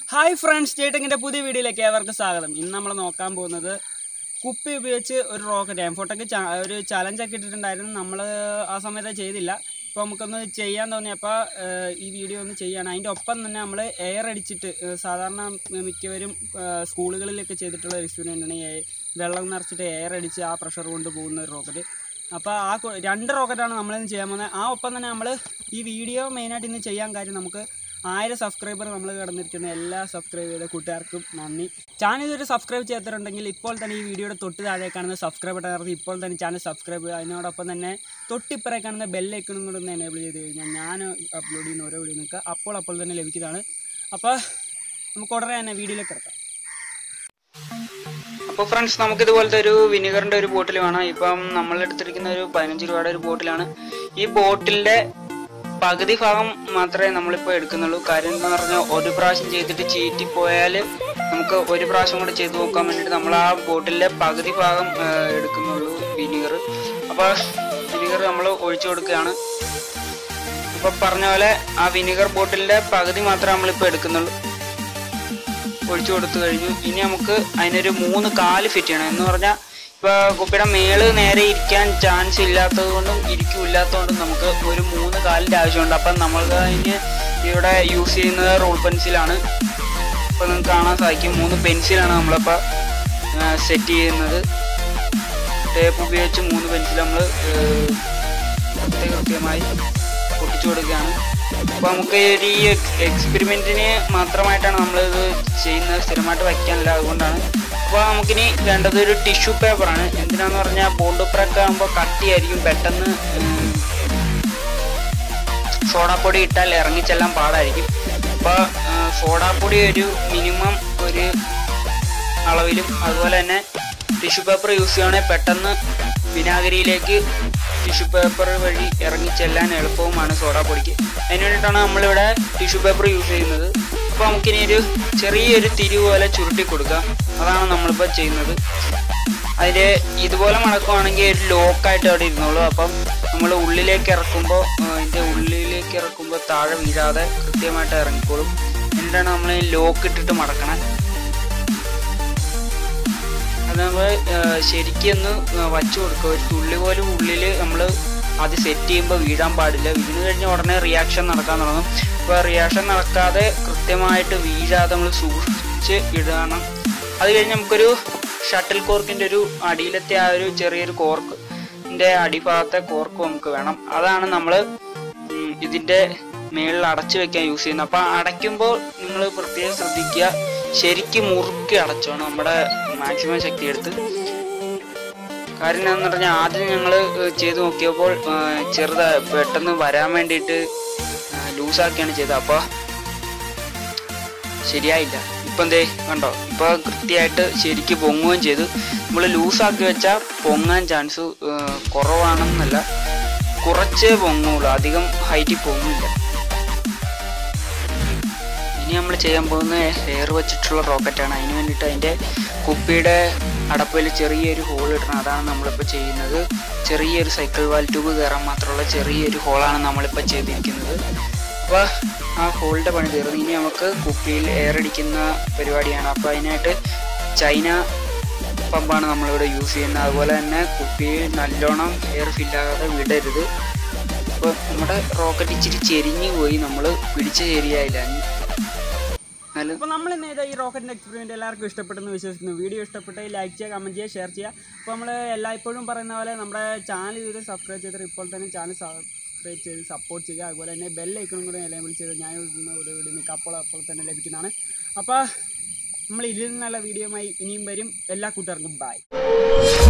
hi friends ചേട്ടങ്ങിൻ്റെ പുതിയ വീഡിയോയിലേക്ക് ഏവർക്കും സ്വാഗതം ഇന്ന് നമ്മൾ നോക്കാൻ പോകുന്നത് കുപ്പി ഉപയോഗിച്ച് ഒരു റോക്കറ്റ് എംഫോട്ടൊക്കെ ഒരു ചലഞ്ചൊക്കെ ഇട്ടിട്ടുണ്ടായിരുന്നു നമ്മൾ ആ സമയത്ത് ചെയ്തില്ല അപ്പോൾ നമുക്കൊന്ന് ചെയ്യാൻ തോന്നിയപ്പോൾ ഈ വീഡിയോ ഒന്ന് ചെയ്യാണ് അതിൻ്റെ ഒപ്പം തന്നെ നമ്മൾ എയർ അടിച്ചിട്ട് ഏഹ് സാധാരണ മിക്കവരും ഏഹ് സ്കൂളുകളിലൊക്കെ ചെയ്തിട്ടുള്ള ഒരു എക്സ്പീരിയൻ്റ് ആണ് ഈ വെള്ളം നിറച്ചിട്ട് എയർ അടിച്ച് ആ പ്രഷർ കൊണ്ട് പോകുന്ന ഒരു റോക്കറ്റ് അപ്പോൾ ആ കൊ- രണ്ട് റോക്കറ്റാണ് നമ്മളിന്ന് ചെയ്യാൻ പോകുന്നത് ആ ഒപ്പം തന്നെ നമ്മൾ ഈ വീഡിയോ മെയിനായിട്ട് ഇന്ന് ചെയ്യാൻ കാര്യം നമുക്ക് ആയിരം സബ്സ്ക്രൈബർ നമ്മൾ കടന്നിരിക്കുന്ന എല്ലാ സബ്സ്ക്രൈബ് ചെയ്ത കൂട്ടുകാർക്കും നന്ദി ചാനൽ ഇതൊരു സബ്സ്ക്രൈബ് ചെയ്തിട്ടുണ്ടെങ്കിൽ ഇപ്പോൾ തന്നെ ഈ വീഡിയോയുടെ തൊട്ട് താഴെ കാണുന്ന സബ്സ്ക്രൈബ് ബട്ടൺ അമർത്തി ഇപ്പോൾ തന്നെ ചാനൽ സബ്സ്ക്രൈബ് ചെയ്യുക അതിനോടൊപ്പം തന്നെ തൊട്ടിപ്പുറേ കാണുന്ന ബെല്ലൈക്കണും കൂടെ ഒന്ന് എനേബിൾ ചെയ്ത് കഴിഞ്ഞാൽ ഞാൻ അപ്ലോഡ് ചെയ്യുന്ന ഓരോ വീഡിയോ നിങ്ങൾക്ക് അപ്പോൾ അപ്പോൾ തന്നെ ലഭിക്കുന്നതാണ് അപ്പോൾ നമുക്ക് ഉടനെ തന്നെ വീഡിയോയിലേക്ക് കിടക്കാം അപ്പോൾ ഫ്രണ്ട്സ് നമുക്ക് ഇതുപോലത്തെ ഒരു വിനിഗറിൻ്റെ ഒരു ബോട്ടിൽ വേണം ഇപ്പം നമ്മൾ എടുത്തിരിക്കുന്ന ഒരു പതിനഞ്ച് രൂപയുടെ ഒരു ബോട്ടിലാണ് ഈ ബോട്ടിലിൻ്റെ പകുതി ഭാഗം മാത്രമേ നമ്മളിപ്പോൾ എടുക്കുന്നുള്ളൂ കാര്യം എന്ന് പറഞ്ഞാൽ ഒരു പ്രാവശ്യം ചെയ്തിട്ട് ചീറ്റിപ്പോയാൽ നമുക്ക് ഒരു പ്രാവശ്യം കൂടെ ചെയ്ത് നോക്കാൻ വേണ്ടിയിട്ട് നമ്മൾ ആ ബോട്ടിലിൻ്റെ പകുതി ഭാഗം ആ, എടുക്കുന്നുള്ളൂ വിനിഗർ അപ്പോൾ വിനിഗർ നമ്മൾ ഒഴിച്ചു കൊടുക്കുകയാണ് അപ്പോൾ പറഞ്ഞ പോലെ ആ വിനിഗർ ബോട്ടിലിൻ്റെ പകുതി മാത്രമേ നമ്മളിപ്പോൾ എടുക്കുന്നുള്ളൂ ഒഴിച്ചു കൊടുത്തു കഴിഞ്ഞു ഇനി നമുക്ക് അതിനൊരു മൂന്ന് കാല് ഫിറ്റ് ചെയ്യണം എന്ന് പറഞ്ഞാൽ ഇപ്പോൾ കുപ്പിയുടെ മേള് നേരെ ഇരിക്കാൻ ചാൻസ് ഇല്ലാത്തത് കൊണ്ടും ഇരിക്കില്ലാത്തതുകൊണ്ടും നമുക്ക് ഒരു മൂന്ന് കാലിൻ്റെ ആവശ്യമുണ്ട് അപ്പം നമ്മൾക്ക് അതിന് ഇവിടെ യൂസ് ചെയ്യുന്നത് റോൾ പെൻസിലാണ് ഇപ്പോൾ നിങ്ങൾക്ക് കാണാൻ സാധിക്കും മൂന്ന് പെൻസിലാണ് നമ്മളിപ്പോൾ സെറ്റ് ചെയ്യുന്നത് ടേപ്പ് ഉപയോഗിച്ച് മൂന്ന് പെൻസിൽ നമ്മൾ കൃത്യ കൃത്യമായി പൊട്ടിച്ചു കൊടുക്കുകയാണ് അപ്പോൾ നമുക്ക് ഒരു ഈ എക്സ്പെരിമെൻറ്റിന് മാത്രമായിട്ടാണ് നമ്മളിത് ചെയ്യുന്നത് സ്ഥിരമായിട്ട് വയ്ക്കാനില്ല അതുകൊണ്ടാണ് അപ്പോൾ നമുക്കിനി വേണ്ടത് ഒരു ടിഷ്യൂ പേപ്പറാണ് എന്തിനാന്ന് പറഞ്ഞാൽ ബോണ്ട് പേപ്പറൊക്കെ ആകുമ്പോൾ കട്ടിയായിരിക്കും പെട്ടെന്ന് ഉം, സോഡാപ്പൊടി ഇട്ടാൽ ഇറങ്ങിച്ചെല്ലാൻ പാടായിരിക്കും അപ്പോൾ സോഡാപ്പൊടി ഒരു മിനിമം ഒരു അളവിലും അതുപോലെ തന്നെ ടിഷ്യൂ പേപ്പർ യൂസ് ചെയ്യുകയാണെങ്കിൽ പെട്ടെന്ന് വിനാഗിരിയിലേക്ക് ടിഷ്യൂ പേപ്പർ വഴി ഇറങ്ങി ചെല്ലാൻ എളുപ്പവുമാണ് സോഡാപ്പൊടിക്ക് അതിന് വേണ്ടിയിട്ടാണ് നമ്മളിവിടെ ടിഷ്യൂ പേപ്പർ യൂസ് ചെയ്യുന്നത് അപ്പോൾ നമുക്കിനി ഒരു ചെറിയൊരു തിരി പോലെ ചുരുട്ടി കൊടുക്കാം അതാണ് നമ്മളിപ്പോൾ ചെയ്യുന്നത് അതിൽ ഇതുപോലെ മടക്കുവാണെങ്കിൽ ഒരു ലോക്കായിട്ട് അവിടെ ഇരുന്നോളൂ അപ്പം നമ്മൾ ഉള്ളിലേക്ക് ഇറക്കുമ്പോൾ അതിൻ്റെ ഉള്ളിലേക്ക് ഇറക്കുമ്പോൾ താഴെ വീഴാതെ കൃത്യമായിട്ട് ഇറങ്ങിക്കോളും എന്നിട്ടാണ് നമ്മൾ ലോക്ക് ഇട്ടിട്ട് മടക്കണം അത് നമ്മൾ ശരിക്കൊന്ന് വച്ചു കൊടുക്കുക ഒരു തുള്ളി പോലും ഉള്ളിൽ നമ്മൾ അത് സെറ്റ് ചെയ്യുമ്പോൾ വീഴാൻ പാടില്ല വീണ് കഴിഞ്ഞ ഉടനെ റിയാക്ഷൻ നടക്കാൻ തുടങ്ങും അപ്പോൾ റിയാക്ഷൻ നടക്കാതെ കൃത്യമായിട്ട് വീഴാതെ നമ്മൾ സൂക്ഷിച്ച് ഇടണം അത് കഴിഞ്ഞ് നമുക്കൊരു ഷട്ടിൽ കോർക്കിൻ്റെ ഒരു അടിയിലത്തെ ആ ഒരു ചെറിയൊരു കോർക്ക് ൻ്റെ അടിഭാഗത്തെ കോർക്ക് നമുക്ക് വേണം അതാണ് നമ്മൾ ഇതിൻ്റെ മേളിൽ അടച്ചു വെക്കാൻ യൂസ് ചെയ്യുന്നത് അപ്പോൾ അടയ്ക്കുമ്പോൾ നിങ്ങൾ പ്രത്യേകം ശ്രദ്ധിക്കുക ശരിക്കും മുറുക്കി അടച്ചോണം നമ്മുടെ മാക്സിമം ശക്തി എടുത്ത് കാര്യം എന്താണെന്ന് പറഞ്ഞാൽ ആദ്യം ഞങ്ങൾ ചെയ്ത് നോക്കിയപ്പോൾ ചെറുതാ പെട്ടെന്ന് വരാൻ വേണ്ടിയിട്ട് ലൂസാക്കിയാണ് ചെയ്തത് അപ്പോൾ ശരിയായില്ല ഇപ്പം എന്തേ കണ്ടോ ഇപ്പോൾ കൃത്യമായിട്ട് ശരിക്ക് പൊങ്ങുകയും ചെയ്തു നമ്മൾ ലൂസാക്കി വെച്ചാൽ പൊങ്ങാൻ ചാൻസ് കുറവാണെന്നല്ല കുറച്ചേ പൊങ്ങുള്ളൂ അധികം ഹൈറ്റിൽ പൊങ്ങില്ല ഇനി നമ്മൾ ചെയ്യാൻ പോകുന്ന എയർ വെച്ചിട്ടുള്ള റോക്കറ്റാണ് അതിന് വേണ്ടിയിട്ട് അതിൻ്റെ കുപ്പിയുടെ അടപ്പിൽ ചെറിയൊരു ഹോൾ ഇടണം അതാണ് നമ്മളിപ്പോൾ ചെയ്യുന്നത് ചെറിയൊരു സൈക്കിൾ വാൽ ട്യൂബ് കയറാൻ മാത്രമുള്ള ചെറിയൊരു ഹോളാണ് നമ്മളിപ്പോൾ ചെയ്തിരിക്കുന്നത് അപ്പോൾ ആ ഹോളിൻ്റെ പണി തീർന്നു ഇനി നമുക്ക് കുപ്പിയിൽ എയർ അടിക്കുന്ന പരിപാടിയാണ് അപ്പോൾ അതിനായിട്ട് ചൈന പമ്പാണ് നമ്മളിവിടെ യൂസ് ചെയ്യുന്നത് അതുപോലെ തന്നെ കുപ്പിയിൽ നല്ലോണം എയർ ഫില്ലാകാതെ വിടരുത് അപ്പോൾ നമ്മുടെ റോക്കറ്റ് ഇച്ചിരി ചെരിഞ്ഞു പോയി നമ്മൾ പിടിച്ച ശരിയായില്ല അപ്പോൾ നമ്മൾ ഇന്ന് ചെയ്ത ഈ റോക്കറ്റിൻ്റെ എക്സ്പെരിമെൻറ്റ് എല്ലാവർക്കും ഇഷ്ടപ്പെട്ടെന്ന് വിശ്വസിക്കുന്നു വീഡിയോ ഇഷ്ടപ്പെട്ടെങ്കിൽ ലൈക്ക് ചെയ്യുക കമൻറ്റ് ചെയ്യുക ഷെയർ ചെയ്യുക അപ്പോൾ നമ്മൾ എല്ലായ്പ്പോഴും പറയുന്ന പോലെ നമ്മുടെ ചാനൽ ഇത് സബ്സ്ക്രൈബ് ചെയ്തിട്ട് ഇപ്പോൾ തന്നെ ചാനൽ സബ്സ്ക്രൈബ് ചെയ്ത് സപ്പോർട്ട് ചെയ്യുക അതുപോലെ തന്നെ ബെല്ലൈക്കണും കൂടെ എനേബിൾ ചെയ്ത് ഞാൻ ഇടുന്ന ഒരു വീഡിയോ നിങ്ങൾക്ക് അപ്പോൾ അപ്പോൾ തന്നെ ലഭിക്കുന്നതാണ് അപ്പോൾ നമ്മൾ ഇതിൽ നിന്നുള്ള വീഡിയോയുമായി ഇനിയും വരും എല്ലാ കൂട്ടുകാർക്കും ബൈ